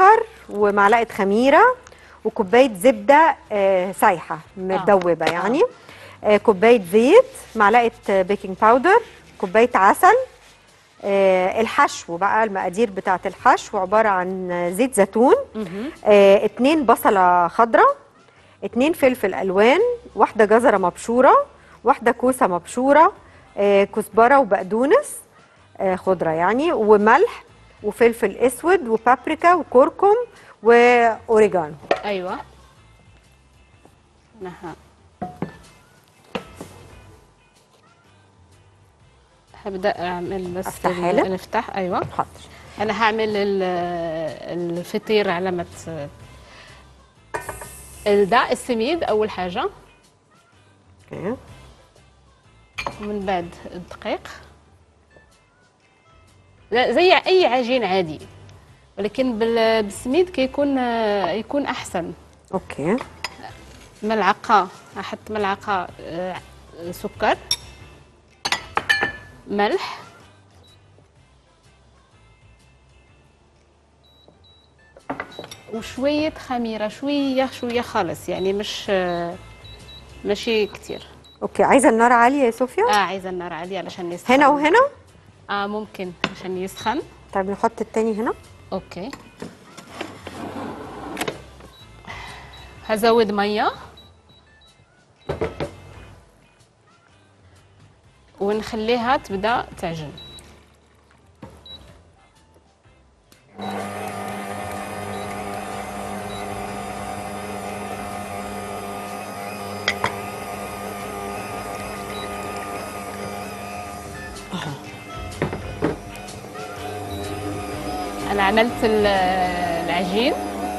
سكر ومعلقه خميره وكوبايه زبده آه، سايحه مدوبه يعني آه، كوبايه زيت معلقه آه، بيكنج باودر كوبايه عسل آه، الحشو بقى المقادير بتاعه الحشو عباره عن آه، زيت زيتون آه، اتنين بصله خضراء اتنين فلفل الوان واحده جزره مبشوره واحده كوسه مبشوره آه، كزبره وبقدونس آه، خضره يعني وملح وفلفل اسود وبابريكا وكركم واوريجانو ايوه نها هبدا اعمل بس أفتحها ال- لك؟ نفتح ايوه حاضر انا هعمل ال- الفطير على ما ت- الداء السميد اول حاجه اوكي ومن بعد الدقيق لا زي اي عجين عادي ولكن بال- بالسميد كيكون يكون احسن اوكي ملعقه احط ملعقه آه، سكر ملح وشويه خميره شويه شويه خالص يعني مش آه، ماشي كتير اوكي عايزه النار عاليه يا صوفيا اه عايزه النار عاليه علشان يسخن هنا وهنا اه ممكن عشان يسخن طيب نحط التاني هنا اوكي هزود ميه ونخليها تبدا تعجن انا عملت ال- العجين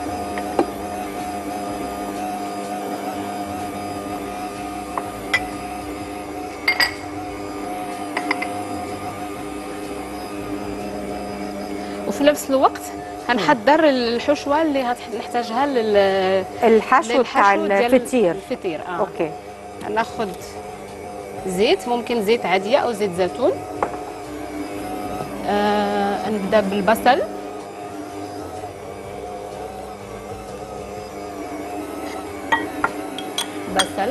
وفي نفس الوقت هنحضر الحشوه اللي هتح- نحتاجها لل الحشو بتاع للحشو ديال الفطير الفطير اه اوكي هناخد زيت ممكن زيت عادية أو زيت زيتون آه نبدأ بالبصل بصل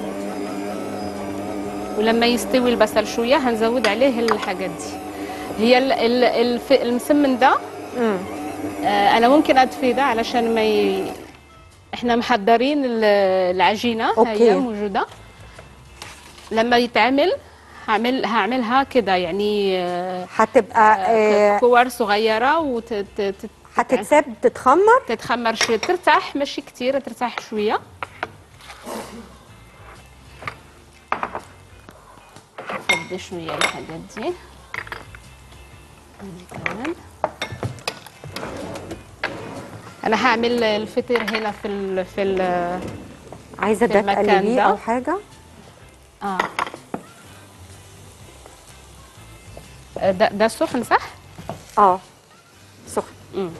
ولما يستوي البصل شوية هنزود عليه الحاجات دي هي ال- ال- الف- المسمن ده امم آه، انا ممكن اضفي ده علشان ما ي... احنا محضرين ال- العجينه أوكي. هي موجوده لما يتعمل هعمل هعملها كده يعني آه، هتبقى آه، كور صغيره وتتخمر هتتساب تتخمر تتخمر شويه ترتاح ماشي كتير ترتاح شويه نفضي شويه الحاجات دي هذه كمان انا هعمل الفطير هنا في ال في ال عايزه في ده المكان تقلبيه ده. او حاجه اه ده ده سخن صح؟ اه سخن امم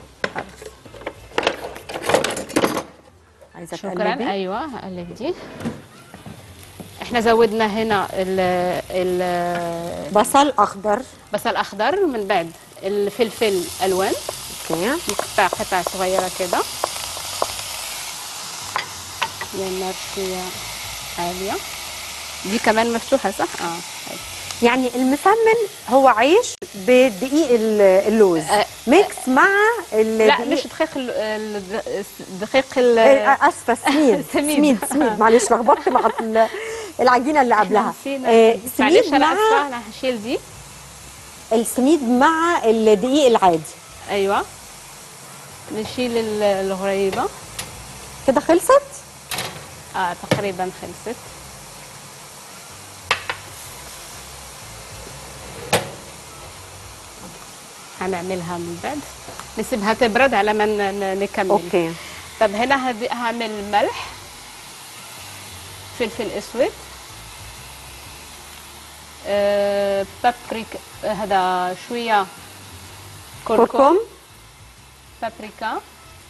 عايزه شكرا تقلبي ايوه هقلب دي احنا زودنا هنا ال ال بصل اخضر بصل اخضر من بعد الفلفل الوان اوكي مقطع قطع صغيره كده هي النار شويه عاليه دي كمان مفتوحه صح اه حلو. يعني المسمن هو عيش بدقيق ال- اللوز آه، ميكس مع لا الدقيق مش دقيق ال- ال- الدقيق ال- آه، اسفه سميد سميد. سميد سميد معلش لخبطت مع ال- العجينه اللي قبلها نسينا. آه، معلش سميد انا مع اسفه انا هشيل دي السميد مع الدقيق العادي ايوه نشيل ال- الغريبه كده خلصت اه تقريبا خلصت هنعملها من بعد نسيبها تبرد على ما ن- ن- نكمل اوكي طب هنا هدي- هعمل ملح فلفل اسود آه بابريكا آه، هذا شويه كركم كركم بابريكا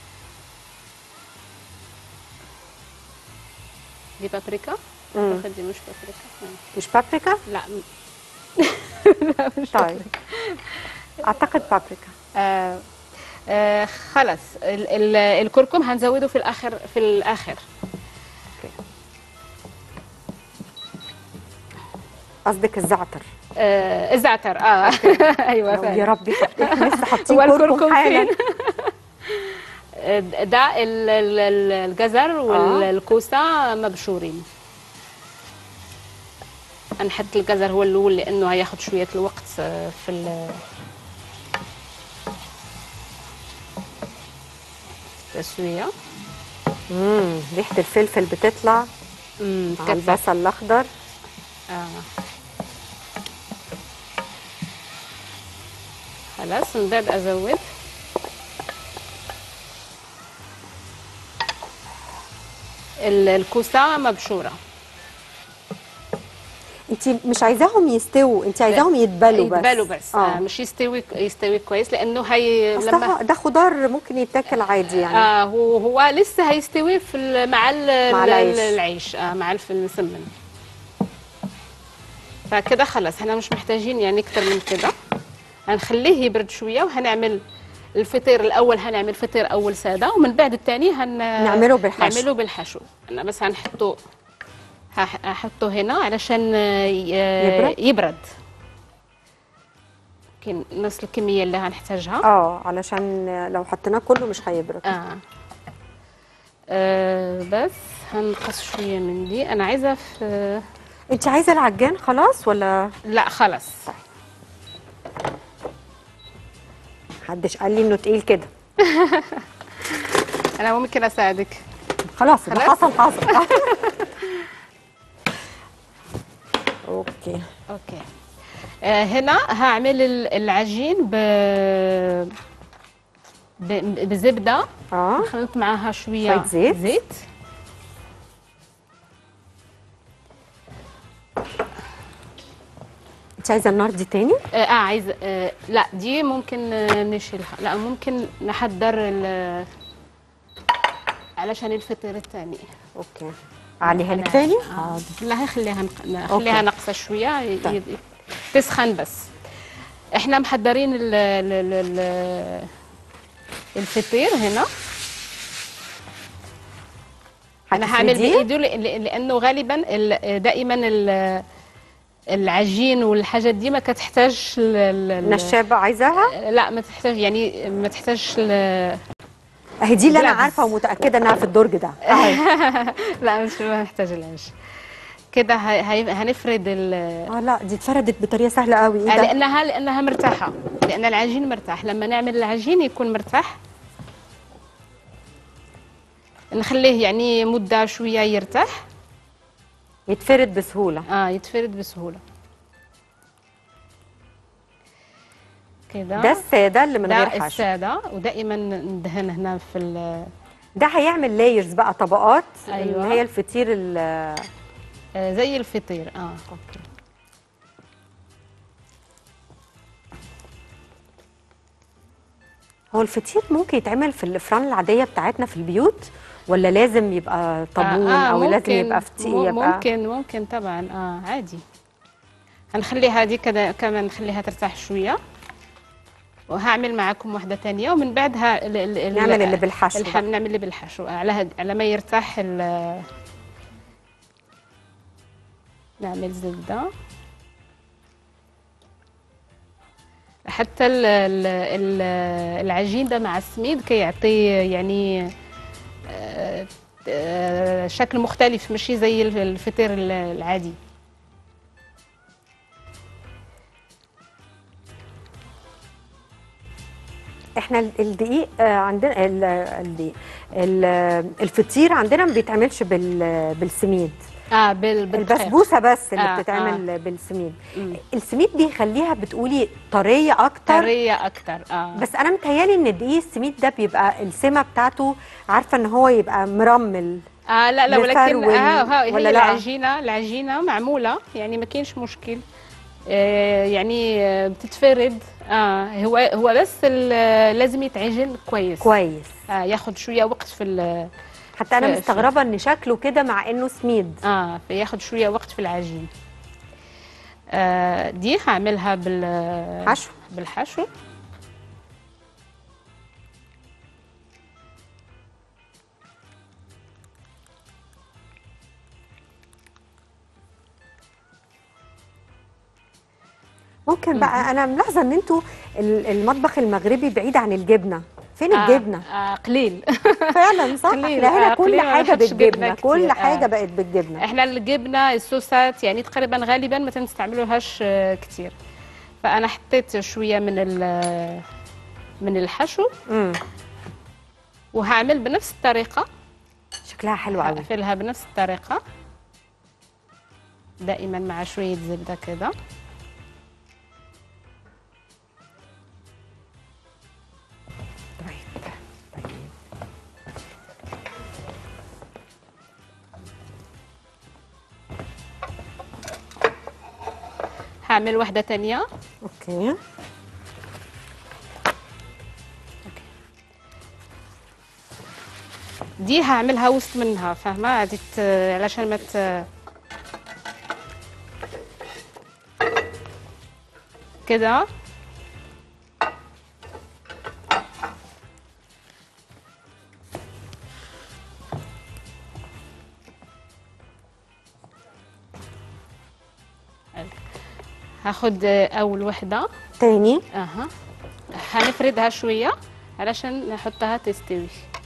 دي بابريكا مم. أعتقد دي مش بابريكا آه. مش بابريكا لا م- طيب اعتقد بابريكا آه آه خلاص ال ال الكركم هنزوده في الاخر في الاخر قصدك الزعتر آه الزعتر اه ايوه يا فعلا ربي طب احنا لسه حاطين هو كركم الكركم حالا فين؟ آه، ده ال- ال- ال- الجزر والكوسه مبشورين هنحط الجزر هو الاول لانه هياخد شويه الوقت آه، في ال- التسويه امم ريحه الفلفل بتطلع امم مع كتر. البصل الاخضر آه. خلاص من بعد ازود ال- الكوسه مبشوره انت مش عايزاهم يستووا انت عايزاهم يتبلوا بس يتبالوا بس آه. اه مش يستوي يستوي كويس لانه هي أصل لما ده- ده خضار ممكن يتاكل عادي يعني آه هو هو لسه هيستوي في ال- مع ال- مع ال- العيش. العيش آه مع الف- المسمن فكده خلاص احنا مش محتاجين يعني اكتر من كده هنخليه يبرد شويه وهنعمل الفطير الاول هنعمل فطير اول ساده ومن بعد الثاني هن نعمله بالحشو. نعمله بالحشو انا بس هنحطه هح- هحطه هنا علشان آه، ي- يبرد؟ يبرد يمكن نفس الكميه اللي هنحتاجها اه علشان لو حطيناه كله مش هيبرد آه. آه بس هنقص شويه من دي انا عايزه في انت عايزه العجان خلاص ولا لا خلاص محدش قال لي انه تقيل كده انا ممكن اساعدك خلاص ده خلاص؟ حصل حصل اوكي اوكي آه هنا هعمل ال- العجين ب ب- بزبده اه خلطت معاها شويه شوية زيت. زيت انت عايزه النار دي تاني اه آه، عايزه آه لا دي ممكن آه، نشيلها لا ممكن نحضر ال- علشان الفطير الثاني اوكي عليها لك أنا- تاني آه. لا خليها نق... نخليها أوكي. ناقصه شويه ي... طيب. ي... تسخن بس احنا محضرين ال... ال... ال... ال... الفطير هنا انا هعمل هتفرديه؟ بايده لأ- لانه غالبا ال... دائما ال... العجين والحاجات دي ما كتحتاج ال... ال... ال- نشابه عايزاها لا ما تحتاج يعني ما تحتاج ال... اهي دي اللي انا جرابس. عارفه ومتاكده انها في الدرج ده أهي. لا مش ما نحتاج العيش كده هي... هي... هنفرد ال... اه لا دي اتفردت بطريقه سهله قوي ايه آه، ده لانها لانها مرتاحه لان العجين مرتاح لما نعمل العجين يكون مرتاح نخليه يعني مده شويه يرتاح يتفرد بسهوله اه يتفرد بسهوله كده ده الساده اللي من ده غير حشو الساده ودائما ندهن هنا في ال- ده هيعمل لايرز بقى طبقات أيوة. اللي هي الفطير ال آه، زي الفطير اه اوكي هو الفطير ممكن يتعمل في الافران العاديه بتاعتنا في البيوت ولا لازم يبقى طابون آه او لازم ممكن- يبقى فتي مم- يبقى ممكن ممكن طبعا اه عادي هنخليها دي كده كمان نخليها ترتاح شويه وهعمل معاكم واحده تانية ومن بعدها ال- ال- ال- نعمل اللي بالحشو الح... بقى. نعمل اللي بالحشو على هد... على ما يرتاح ال... نعمل زبده حتى ال... ال... ال... العجين ده مع السميد كيعطي يعني آه، آه، شكل مختلف ماشي زي الف- الفطير ال- العادي احنا ال- الدقيق آه، عندنا ال- الدقيق ال- الفطير عندنا ما بيتعملش بال- بالسميد اه بال... بالدقيق. البسبوسه بس اللي آه، بتتعمل بالسميد مم. السميد بيخليها بتقولي طريه اكتر طريه اكتر اه بس انا متهيالي ان الدقيق السميد ده بيبقى السمه بتاعته عارفه ان هو يبقى مرمل اه لا لا ولكن مفرول آه ها هي ولا لا؟ العجينه العجينه معموله يعني ما كاينش مشكل آه يعني آه، بتتفرد اه هو هو بس ال- لازم يتعجن كويس كويس آه ياخد شويه وقت في ال- حتى انا ف- مستغربه ان شكله كده مع انه سميد اه فياخد شويه وقت في العجين آه دي هعملها بال حشو بالحشو ممكن بقى انا ملاحظه ان انتوا ال- المطبخ المغربي بعيد عن الجبنه فين آه، الجبنه آه قليل فعلا صح قليل، احنا هنا آه، كل قليل ما حاجه نحطش جبنة بالجبنه كل كتير، حاجه آه. بقت بالجبنه احنا الجبنه الصوصات يعني تقريبا غالبا ما تنستعملوهاش آه، كتير فانا حطيت شويه من ال- من الحشو امم وهعمل بنفس الطريقه شكلها حلو قوي هقفلها بنفس الطريقه دائما مع شويه زبده كده طيب طيب هعمل واحده تانية اوكي دي هعملها وسط منها فاهمه هذه ت- علشان ما ت... كده هاخد اول وحده تاني اها هنفردها شويه علشان نحطها تستوي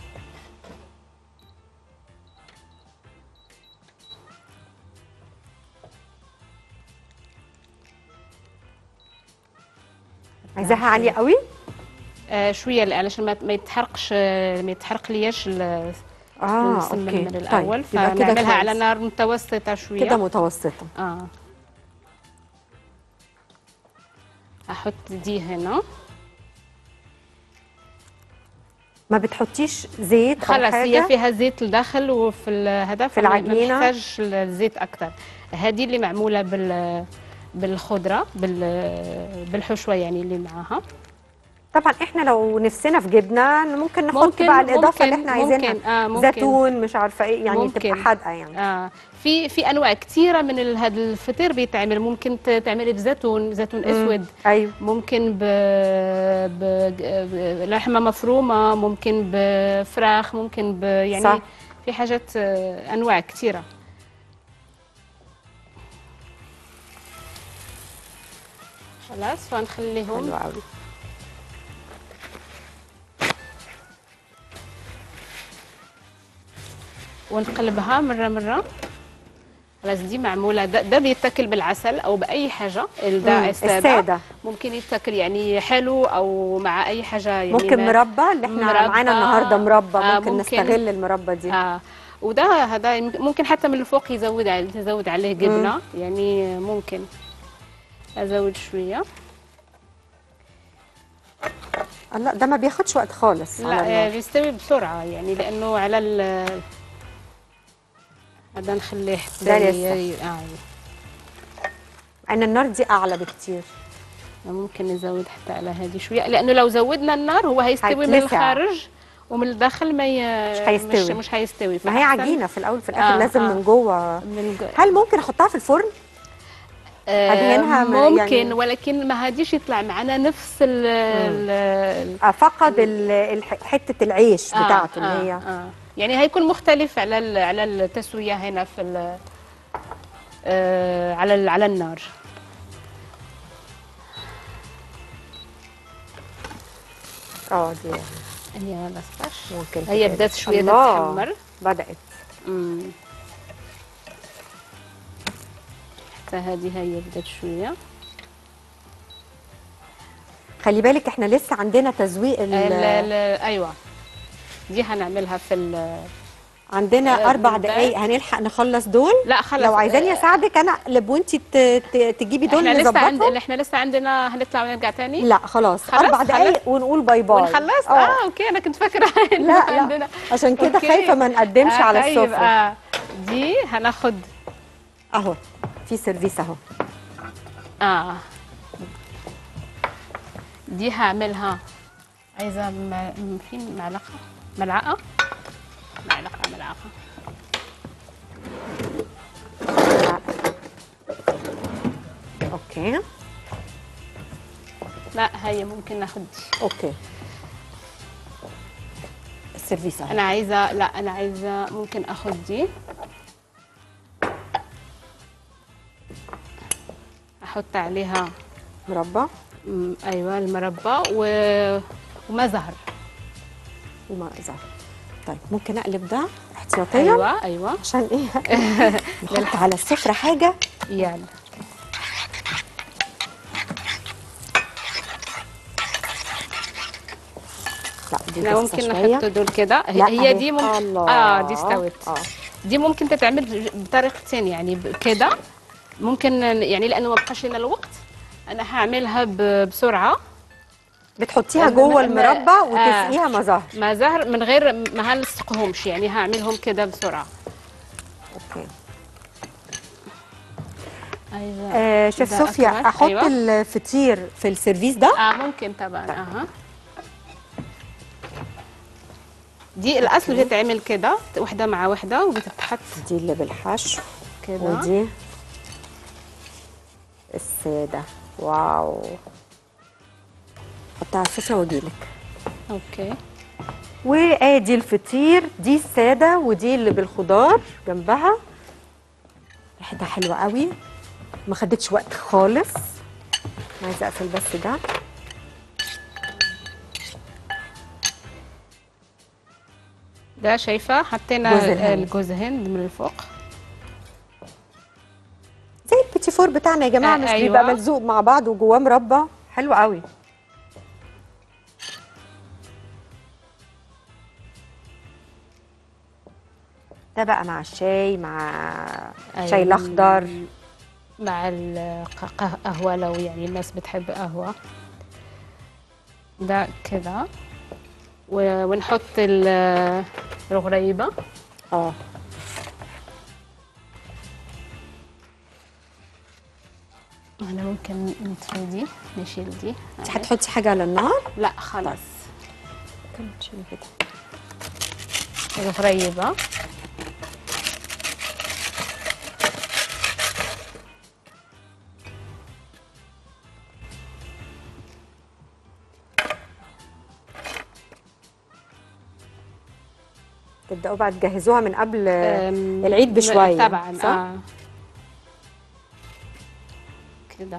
عايزاها عاليه قوي آه شويه ل- علشان ما ما يتحرقش آه، ما يتحرق ليش ال- اه السمن اوكي من الاول طيب يبقى كده فنعملها على كويس. نار متوسطه شويه كده متوسطه اه احط دي هنا ما بتحطيش زيت او خلاص حاجه هي فيها زيت الداخل وفي الهدف في العجينة؟ ما نحتاج الزيت اكثر هذه اللي معموله بال بالخضره بال بالحشوه يعني اللي معاها طبعا احنا لو نفسنا في جبنه ممكن نحط ممكن- بقى الاضافه اللي ممكن- احنا عايزينها ممكن، آه، ممكن. زيتون مش عارفه ايه يعني ممكن. تبقى حادقه يعني آه في في انواع كثيره من ال- هذا الفطير بيتعمل ممكن ت- تعملي بزيتون زيتون اسود ايوه ممكن ب... ب... بلحمه مفرومه ممكن بفراخ ممكن ب... يعني صح. في حاجات آه، انواع كثيره خلاص فنخليهم حلو قوي ونقلبها مره مره خلاص دي معموله ده, ده بيتاكل بالعسل او باي حاجه مم، ده الساده, السادة. ممكن يتاكل يعني حلو او مع اي حاجه يعني ممكن ما- مربى اللي احنا مربى. معانا النهارده مربى آه، ممكن, ممكن. نستغل المربى دي اه وده هذا يمكن- ممكن حتى من الفوق يزود عليه تزود عليه جبنه يعني ممكن ازود شويه آه، لا ده ما بياخدش وقت خالص على لا آه، النار. بيستوي بسرعه يعني لانه على ال هذا نخليه حتى ده ي- لسه. ي- آه ان النار دي اعلى بكتير ممكن نزود حتى على هذه شويه لانه لو زودنا النار هو هيستوي من هيتلسع. الخارج ومن الداخل ما ي... مش هيستوي. مش, مش هيستوي ما هي فأحسن عجينه في الاول في الاخر آه، لازم آه. من جوه من جو... هل ممكن احطها في الفرن آه، أدهنها ما- ممكن يعني- ولكن ما هاديش يطلع معنا نفس ال ال- آه، فقد ال- الح- حته العيش آه، بتاعته آه، اللي هي آه. يعني هيكون مختلف على ال- على التسويه هنا في ال- آه، على ال- على النار اه دي هي ما لصقش ممكن هي تتقلب. بدات شويه الله، تتحمر بدات مم. حتى هذه هي بدات شويه خلي بالك احنا لسه عندنا تزويق ال- ال- ال- ايوه دي هنعملها في ال- عندنا آه، اربع من بعد. دقايق هنلحق نخلص دول لا خلاص لو عايزاني اساعدك انا اقلب وانت ت- ت- تجيبي دول احنا لسه عند نظبطهم احنا لسه عندنا هنطلع ونرجع تاني لا خلاص, خلاص، اربع خلاص. دقايق ونقول باي باي ونخلص اه اه اوكي انا كنت فاكره إن لا عندنا لا عشان كده أوكي. خايفه ما نقدمش آه على طيب السفره آه دي هناخد اهو في سيرفيس اهو اه دي هعملها عايزه م... م- في معلقه ملعقه معلقه ملعقه اوكي لا هي ممكن ناخد دي اوكي السيرفيس اهو انا عايزه لا انا عايزه ممكن اخد دي احط عليها مربى مم، ايوه المربى و... وما زهر وماء زهر طيب ممكن اقلب ده احتياطيا ايوه ايوه عشان ايه نحط على السفرة حاجة يلا لا دي احنا لسه ممكن شوية. نحط دول كده لا، هي أهي. دي ممكن الله. اه دي استوت اه دي ممكن تتعمل بطريقتين يعني ب- كده ممكن يعني لانه ما بقاش لنا الوقت انا هعملها ب- بسرعه بتحطيها الم- جوه الم- المربى آه. وتسقيها ما زهر ما زهر من غير ما هلصقهمش يعني هعملهم كده بسرعه اوكي ايوه آه شيف ده صوفيا أكمل. احط أيوة. الفطير في السيرفيس ده اه ممكن طبعا اها دي الاصل بتتعمل كده واحده مع واحده وبتتحط دي اللي بالحشو كده ودي السادة واو حطها على السفرة واجيلك اوكي وادي الفطير دي السادة ودي اللي بالخضار جنبها ريحتها حلوة قوي ما خدتش وقت خالص أنا عايزة اقفل بس ده ده شايفه حطينا جوز الهند. الجوز هند من الفوق زي البيتي فور بتاعنا يا جماعة آه، مش أيوة. بيبقى ملزوق مع بعض وجواه مربى حلو قوي ده بقى مع الشاي مع الشاي أيوة. الاخضر مع القهوه لو يعني الناس بتحب قهوه ده كده و- ونحط ال- الغريبه اه انا ممكن نطفي دي نشيل دي انت هتحطي حاجة على النار لا خلاص كم تشيلي كده الغريبه تبداوا بقى تجهزوها من قبل أم، العيد بشويه طبعا صح؟ اه كده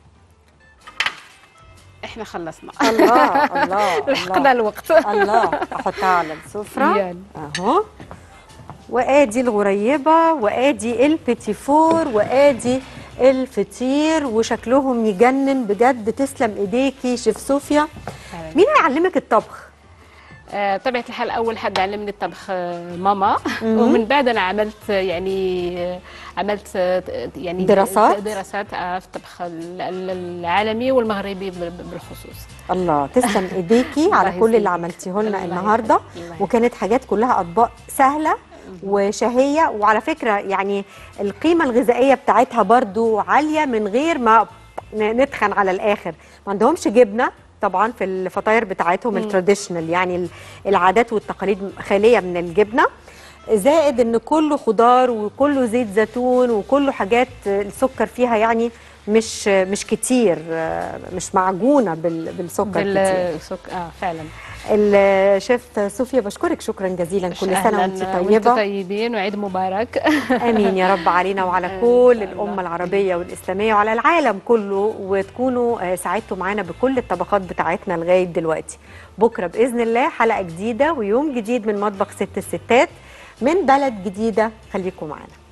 احنا خلصنا الله الله لحقنا الله الوقت الله احطها على السفره يلا. اهو وادي الغريبه وادي البيتي فور وادي الفطير وشكلهم يجنن بجد تسلم ايديكي شيف صوفيا مين اللي علمك الطبخ آه، طبيعة الحال أول حد علمني الطبخ آه، ماما ومن بعد أنا عملت آه، يعني آه، عملت آه، يعني دراسات؟ دراسات آه، في الطبخ ال- ال- العالمي والمغربي بال- بالخصوص الله تسلم ايديكي على الله كل اللي يسلمك. عملتيه لنا الله النهارده يسلمك. الله وكانت حاجات كلها اطباق سهله وشهيه وعلى فكره يعني القيمه الغذائيه بتاعتها برضو عاليه من غير ما ن- نتخن على الاخر ما عندهمش جبنه طبعا في الفطاير بتاعتهم التراديشنال يعني ال- العادات والتقاليد خاليه من الجبنه زائد ان كله خضار وكله زيت زيتون وكله حاجات السكر فيها يعني مش مش كتير مش معجونه بال- بالسكر كتير بالسك... اه فعلا الشيف صوفيا بشكرك شكرا جزيلا كل سنه أهلاً وانت وانتم طيبه طيبين وعيد مبارك امين يا رب علينا وعلى إن كل شاء الله. الامه العربيه والاسلاميه وعلى العالم كله وتكونوا آه، ساعدتوا معانا بكل الطبقات بتاعتنا لغايه دلوقتي بكره باذن الله حلقه جديده ويوم جديد من مطبخ ست الستات من بلد جديده خليكم معانا